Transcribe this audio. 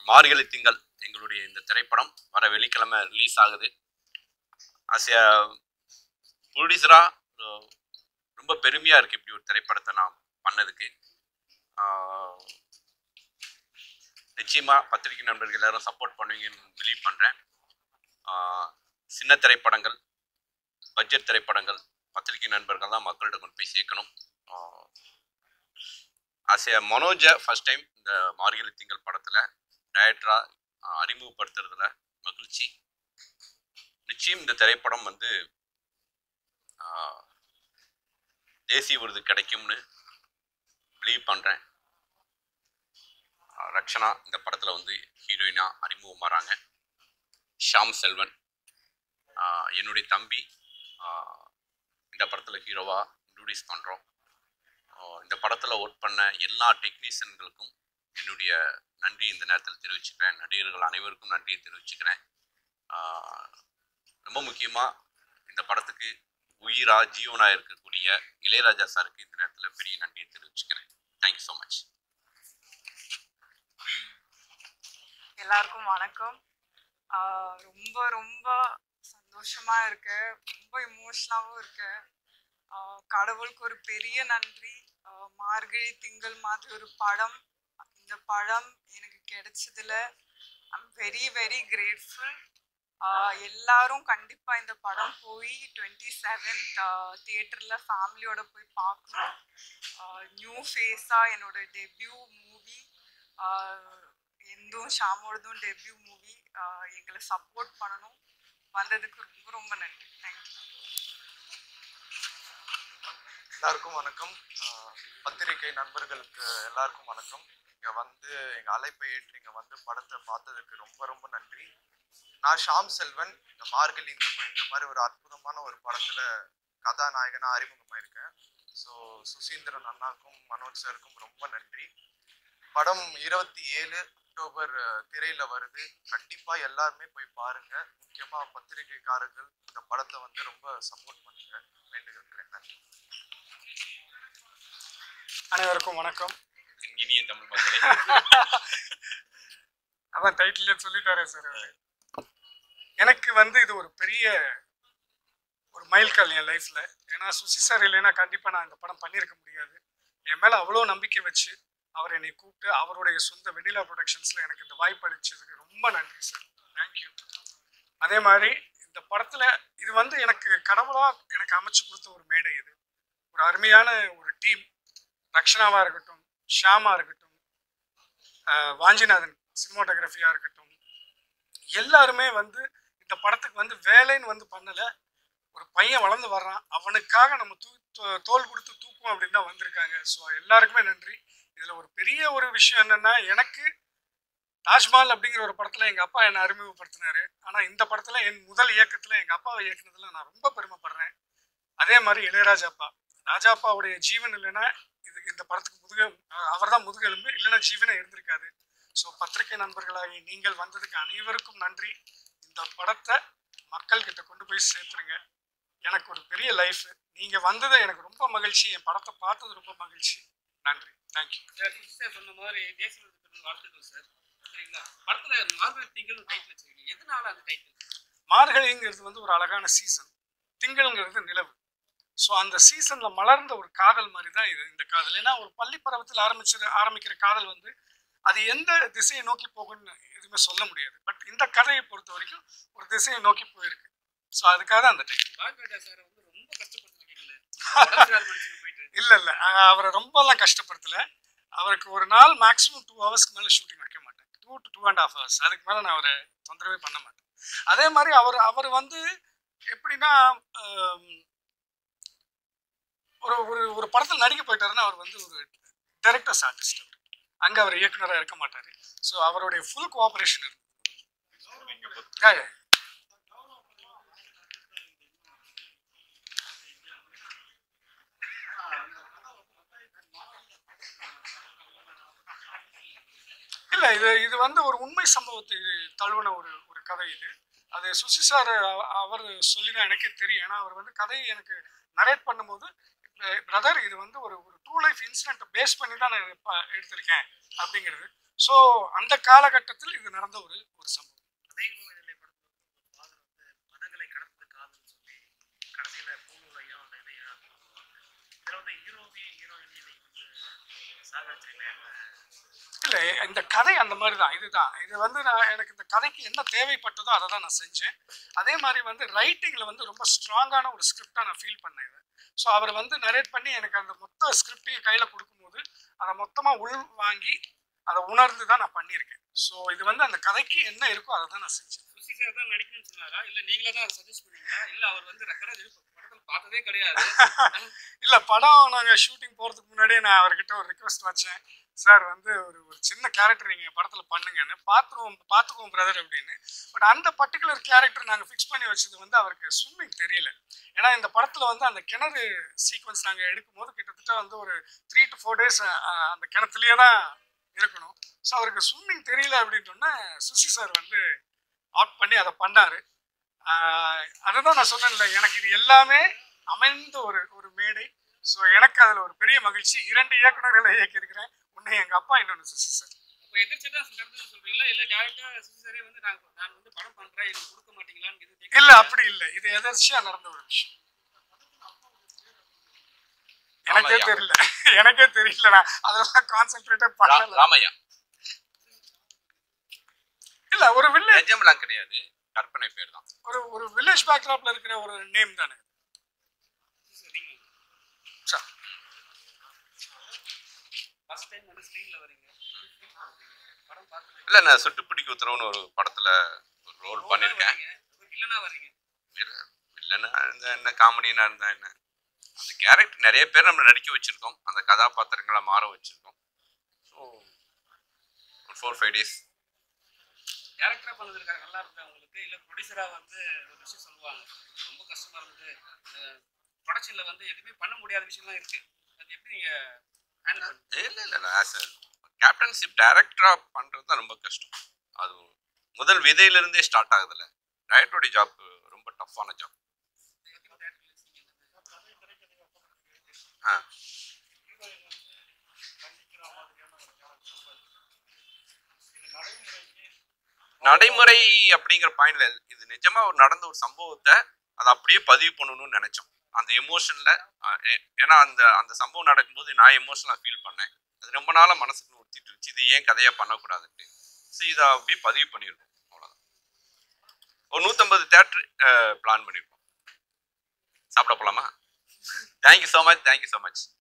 மார்கழி திங்கள் எங்களுடைய இந்த திரைப்படம் வர வெள்ளிக்கிழமை ரிலீஸ் ஆகுது ஆஸ் எ ப்ரொடியூசராக ரொம்ப பெருமையாக இருக்குது இப்படி ஒரு திரைப்படத்தை நான் பண்ணதுக்கு ஆஹ், நிச்சயமா பத்திரிகை நண்பர்கள் எல்லாரும் சப்போர்ட் பண்ணுவீங்கன்னு பிலீவ் பண்ணுறேன் சின்ன திரைப்படங்கள் பட்ஜெட் திரைப்படங்கள் பத்திரிகை நண்பர்கள் தான் மக்கள்கிட்ட கொண்டு போய் சேர்க்கணும் ஆஸ் எ மனோஜை ஃபர்ஸ்ட் டைம் இந்த மார்கழி திங்கள் படத்தில் டைரக்டராக அறிமுகப்படுத்துறதுல மகிழ்ச்சி நிச்சயம் இந்த திரைப்படம் வந்து ஆஹ், தேசிய விருது கிடைக்கும்னு பிலீவ் பண்ணுறேன் ரக்ஷனா இந்த படத்தில் வந்து ஹீரோயினாக அறிமுகமாகறாங்க ஷாம் செல்வன் ஆஹ், என்னுடைய தம்பி ஆஹ், இந்த படத்தில் ஹீரோவாக இன்ட்ரடியூஸ் பண்ணுறோம் இந்த படத்தில் ஒர்க் பண்ண எல்லா டெக்னீஷியன்களுக்கும் என்னுடைய நன்றி இந்த நேரத்தில் தெரிவிச்சுக்கிறேன் நடிகர்கள் அனைவருக்கும் நன்றியை தெரிவிச்சுக்கிறேன் ஆஹ், ரொம்ப முக்கியமாக இந்த படத்துக்கு உயிரா ஜீவனா இருக்கக்கூடிய இளையராஜா சாருக்கு இந்த நேரத்தில் பெரிய நன்றியை தெரிவிச்சுக்கிறேன் தேங்க்யூ ஸோ மச் எல்லாருக்கும் வணக்கம் ஆஹ் ரொம்ப ரொம்ப சந்தோஷமா இருக்கு ரொம்ப இமோஷனலாகவும் இருக்கு ஆஹ் கடவுளுக்கு ஒரு பெரிய நன்றி ஆஹ் மார்கழி திங்கள் மாதிரி ஒரு படம் இந்த படம் எனக்கு கிடைச்சதுல ஐம் வெரி வெரி கிரேட்ஃபுல் எல்லாரும் கண்டிப்பா இந்த படம் போய் டுவெண்ட்டி செவன்த் தியேட்டர்ல ஃபேமிலியோட போய் பார்க்கணும் நியூ ஃபேஸா என்னோட டெபியூ மூவி எந்தும் ஷாமோடதும் டெபியூ மூவி எங்களை சப்போர்ட் பண்ணணும் வந்ததுக்கு ரொம்ப ரொம்ப நன்றி தேங்க்யூ எல்லாருக்கும் வணக்கம் ஆஹ் பத்திரிகை நண்பர்களுக்கு எல்லாருக்கும் வணக்கம் இங்க வந்து எங்க அழைப்பை ஏற்று இங்க வந்து படத்தை பார்த்ததுக்கு ரொம்ப ரொம்ப நன்றி நான் ஷாம் செல்வன் இந்த மார்கழி இந்த மா- இந்த மாதிரி ஒரு அற்புதமான ஒரு படத்துல கதாநாயகனா அறிமுகமாயிருக்கேன் ஸோ சுசீந்திரன் அண்ணாக்கும் மனோஜ் சாருக்கும் ரொம்ப நன்றி படம் இருபத்தி ஏழு அக்டோபர் அஹ், திரையில வருது கண்டிப்பா எல்லாருமே போய் பாருங்க முக்கியமா பத்திரிகைக்காரர்கள் இந்த படத்தை வந்து ரொம்ப சப்போர்ட் பண்ணுங்க வேண்டுகிறேன் நன்றி அனைவருக்கும் வணக்கம் இனிய தமிழ் மக்களே அதான் டைட்டிலே சொல்லிட்டாரே சார் அவரு. எனக்கு வந்து இது ஒரு பெரிய ஒரு மைல்கல் என் லைஃப்ல ஏன்னா சுசி சார் இல்லைன்னா கண்டிப்பா நான் இந்த படம் பண்ணியிருக்க முடியாது என் மேல அவ்வளோ நம்பிக்கை வச்சு அவர் என்னை கூப்பிட்டு அவருடைய சொந்த வெண்ணிலா ப்ரொடக்ஷன்ஸ்ல எனக்கு இந்த வாய்ப்பு அளிச்சதுக்கு ரொம்ப நன்றி சார் தேங்க்யூ அதே மாதிரி இந்த படத்துல இது வந்து எனக்கு கடவுளா எனக்கு அமைச்சு கொடுத்த ஒரு மேடை இது ஒரு அருமையான ஒரு டீம் ரக்ஷனாவா இருக்கட்டும் ஷியாமா இருக்கட்டும் ஆஹ் வாஞ்சிநாதன் சினிமாட்டோகிராஃபியா இருக்கட்டும் எல்லாருமே வந்து இந்த படத்துக்கு வந்து வேலைன்னு வந்து பண்ணல ஒரு பையன் வளர்ந்து வர்றான் அவனுக்காக நம்ம தூ தோ- தோல் கொடுத்து தூக்குவோம் அப்படின்னு தான் வந்திருக்காங்க ஸோ எல்லாருக்குமே நன்றி இதுல ஒரு பெரிய ஒரு விஷயம் என்னன்னா எனக்கு தாஜ்மஹால் அப்படிங்கிற ஒரு படத்துல எங்க அப்பா என்னை அறிமுகப்படுத்தினாரு ஆனா இந்த படத்துல என் முதல் இயக்கத்துல எங்க அப்பாவை இயக்குனதுல நான் ரொம்ப பெருமைப்படுறேன் அதே மாதிரி இளையராஜா அப்பா ராஜாப்பாவுடைய ஜீவன் இல்லைன்னா இது இந்த படத்துக்கு முதுக அவர் தான் முதுகெலும்பு இல்லைன்னா ஜீவனே இருந்திருக்காது ஸோ பத்திரிகை நண்பர்களாகி நீங்கள் வந்ததுக்கு அனைவருக்கும் நன்றி இந்த படத்தை மக்கள் கிட்ட கொண்டு போய் சேர்த்துருங்க எனக்கு ஒரு பெரிய லைஃப் நீங்க வந்தது எனக்கு ரொம்ப மகிழ்ச்சி என் படத்தை பார்த்தது ரொம்ப மகிழ்ச்சி நன்றி தேங்க்யூ சார் சார் சொன்ன மாதிரி தேசிய விருது பெற்ற வாழ்த்துக்கள் சார் சரிங்களா படத்துல மார்கழி திங்கள் டைட்டில் வச்சிருக்கீங்க எதனால அந்த டைட்டில் மார்கழிங்கிறது வந்து ஒரு அழகான சீசன் திங்கள்ங்கிறது நிலவு ஸோ அந்த சீசன்ல மலர்ந்த ஒரு காதல் மாதிரி தான் இது இந்த காதல் ஏன்னா ஒரு பள்ளி பருவத்தில் ஆரம்பிச்சது ஆரம்பிக்கிற காதல் வந்து அது எந்த திசையை நோக்கி போகும்னு எதுவுமே சொல்ல முடியாது பட் இந்த கதையை பொறுத்த வரைக்கும் ஒரு திசையை நோக்கி போயிருக்கு ஸோ அதுக்காக தான் அந்த டைட்டில் பாக்யராஜா சார் வந்து ரொம்ப கஷ்டப்பட்டுருக்கீங்களே உடம்பு சரியில்லாத மனுஷனுக்கு போயிட்டு இல்ல இல்ல அஹ் அவரை ரொம்பலாம் கஷ்டப்படுத்தல அவருக்கு ஒரு நாள் மேக்ஸிமம் டூ ஹவர்ஸ்க்கு மேல ஷூட்டிங் வைக்க மாட்டேன் two to two and half hours அதுக்கு மேல நான் அவரை தொந்தரவே பண்ண மாட்டேன் அதே மாதிரி அவர் அவர் வந்து எப்படின்னா ஆம், ஒரு ஒரு ஒரு படத்தில் நடிக்க போயிட்டாருன்னா அவர் வந்து ஒரு டைரக்டர்ஸ் ஆர்டிஸ்ட் அவர் அங்க அவர் இயக்குனராக இருக்க மாட்டாரு ஸோ அவருடைய ஃபுல் கோஆபரேஷன் இருக்கு Yeah, yeah. இல்ல இது இது வந்து ஒரு உண்மை சம்பவத்தை தழுவின ஒரு ஒரு கதை இது அது சுசி சார் அவர் சொல்லி தான் எனக்கே தெரியும் ஏன்னா அவர் வந்து கதையை எனக்கு நரேட் பண்ணும்போது பிரதர் இது வந்து ஒரு ஒரு ட்ரூ லைஃப் இன்சிடென்ட் பேஸ் பண்ணி தான் நான் இப்ப எடுத்திருக்கேன் அப்படிங்கிறது ஸோ அந்த காலகட்டத்தில் இது நடந்த ஒரு ஒரு சம்பவம் அதே நிலை படத்தில் ஃபாதர் வந்து மதங்களை கடந்து காதல்னு சொல்லி கடைசியில் பூநூலையும் அந்த இதையும் இதில் வந்து ஹீரோவையும் ஹீரோயினையும் நீங்கள் வந்து சாகடிச்சிருக்கீங்க இல்லை இந்த கதை அந்த மாதிரி தான் இதுதான் இது வந்து நான் எனக்கு இந்த கதைக்கு என்ன தேவைப்பட்டதோ அதை தான் நான் செஞ்சேன் அதே மாதிரி வந்து ரைட்டிங்கில் வந்து ரொம்ப ஸ்ட்ராங்கான ஒரு ஸ்கிரிப்டாக நான் ஃபீல் பண்ணேன் இதை ஸோ அவர் வந்து நரேட் பண்ணி எனக்கு அந்த மொத்த ஸ்கிரிப்டையும் கையில் கொடுக்கும்போது அதை மொத்தமாக உள் வாங்கி அதை உணர்ந்து தான் நான் பண்ணியிருக்கேன் ஸோ இது வந்து அந்த கதைக்கு என்ன இருக்கோ அதை தான் நான் செஞ்சேன் சுசி சார் தான் நடிக்கணும்னு சொன்னாரா இல்லை நீங்களே தான் சஜஸ்ட் பண்ணீங்களா இல்லை அவர் வந்து ரெக்கடாக படத்தில் பார்த்ததே கிடையாது இல்லை படம் நாங்கள் ஷூட்டிங் போகிறதுக்கு முன்னாடியே நான் அவர்கிட்ட ஒரு ரிக்வெஸ்ட் வச்சேன் சார் வந்து ஒரு ஒரு சின்ன கேரக்டர் நீங்கள் படத்தில் பண்ணுங்கன்னு பார்த்துருவோம் பார்த்துக்குவோம் பிரதர் அப்படின்னு பட் அந்த பர்டிகுலர் கேரக்டர் நாங்கள் ஃபிக்ஸ் பண்ணி வச்சது வந்து அவருக்கு ஸ்விம்மிங் தெரியல ஏன்னா இந்த படத்தில் வந்து அந்த கிணறு சீக்வன்ஸ் நாங்கள் எடுக்கும்போது கிட்டத்தட்ட வந்து ஒரு த்ரீ டு ஃபோர் டேஸ் அந்த கிணத்துலேயே தான் இருக்கணும் ஸோ அவருக்கு ஸ்விம்மிங் தெரியல அப்படின்னு சொன்னா சுசி சார் வந்து ஆட் பண்ணி அதை பண்ணார் அதுதான் நான் சொன்னேன்ல எனக்கு இது எல்லாமே அமைந்த ஒரு ஒரு மேடை ஸோ எனக்கு அதில் ஒரு பெரிய மகிழ்ச்சி இரண்டு இயக்குநர்களை இயக்கியிருக்கிறேன் ஒன்று எங்கள் அப்பா இன்னொன்று சுசி சார் இப்போ எதிர்த்து தான் நடந்ததுன்னு சொல்றீங்களா இல்லை டேரக்டாக சுசி சாரே வந்து நான் நான் வந்து படம் பண்ணுறேன் எனக்கு கொடுக்க மாட்டீங்களான்னு எதுவும் கேட்கலையா? இல்லை அப்படி இல்லை இது எதர்ச்சியா நடந்த ஒரு விஷயம் எனக்கே ஆமாய்யா. தெரியல எனக்கே தெரியல நான் அதெல்லாம் கான்சென்ட்ரேட்டே ரா- பண்ணல ராமையா இல்ல ஒரு வில்லேஜ் நிஜம்லாம் கிடையாது கற்பனை பேர் தான் ஒரு ஒரு வில்லேஜ் பேக்ராப்ல இருக்கிற ஒரு நேம் தானே சரிங்க சார் ஃபர்ஸ்ட் டைம் வந்து ஸ்க்ரீனில் வரீங்க படம் பார்த்து இல்ல நான் சுட்டுப்பிடிக்க உத்தரவுன்னு ஒரு படத்துல ஒரு ரோல் பண்ணியிருக்கேன் இல்லைனா வரீங்க இல்ல- இல்லைன்னா இருந்தா என்ன காமெடினா இருந்தா என்ன அந்த கேரக்டர் நிறைய பேர் நம்ம நடிக்க வச்சிருக்கோம் அந்த கதாபாத்திரங்களை மாற வச்சிருக்கோம் ஸோ ஒரு ஃபோர் ஃபைவ் டேஸ் டேரக்டராக பண்ணதுக்காக நல்லா இருந்தா உங்களுக்கு இல்லை ப்ரொடியூசராக வந்து ஒரு விஷயம் சொல்லுவாங்க ரொம்ப கஷ்டமா இருந்தது ப்ரொடக்ஷனில் வந்து எதுவுமே பண்ண முடியாத விஷயம்லாம் இருக்கு அது எப்படி நீங்க ஹேண்டில் பண்ணுங்க இல்லை இல்லை ஆஸ் கேப்டன்ஷிப் டைரக்டராக பண்ணுறது தான் ரொம்ப கஷ்டம் அது முதல் விதையிலிருந்தே ஸ்டார்ட் ஆகுதுல்ல டைரக்டருடைய ஜாப் ரொம்ப டஃப்பான ஜாப் ஆ நடைமுறை அப்படிங்கிற பாயிண்ட்ல இது நிஜமா ஒரு நடந்த ஒரு சம்பவத்தை அதை அப்படியே பதிவு பண்ணணும்னு நினைச்சோம் அந்த எமோஷன்ல ஏன்னா அந்த அந்த சம்பவம் நடக்கும்போது நான் எமோஷனலா ஃபீல் பண்ணேன் அது ரொம்ப நாளா மனசுக்கு உறுத்திட்டு இருந்துச்சு இது ஏன் கதையா பண்ணக்கூடாதுன்ட்டு ஸோ இதை அப்படியே பதிவு பண்ணியிருக்கோம் அவ்வளோதான் ஒரு நூற்றம்பது தேட்டர் பிளான் பண்ணியிருக்கோம் சாப்பிட போலாமா thank you so much thank you so much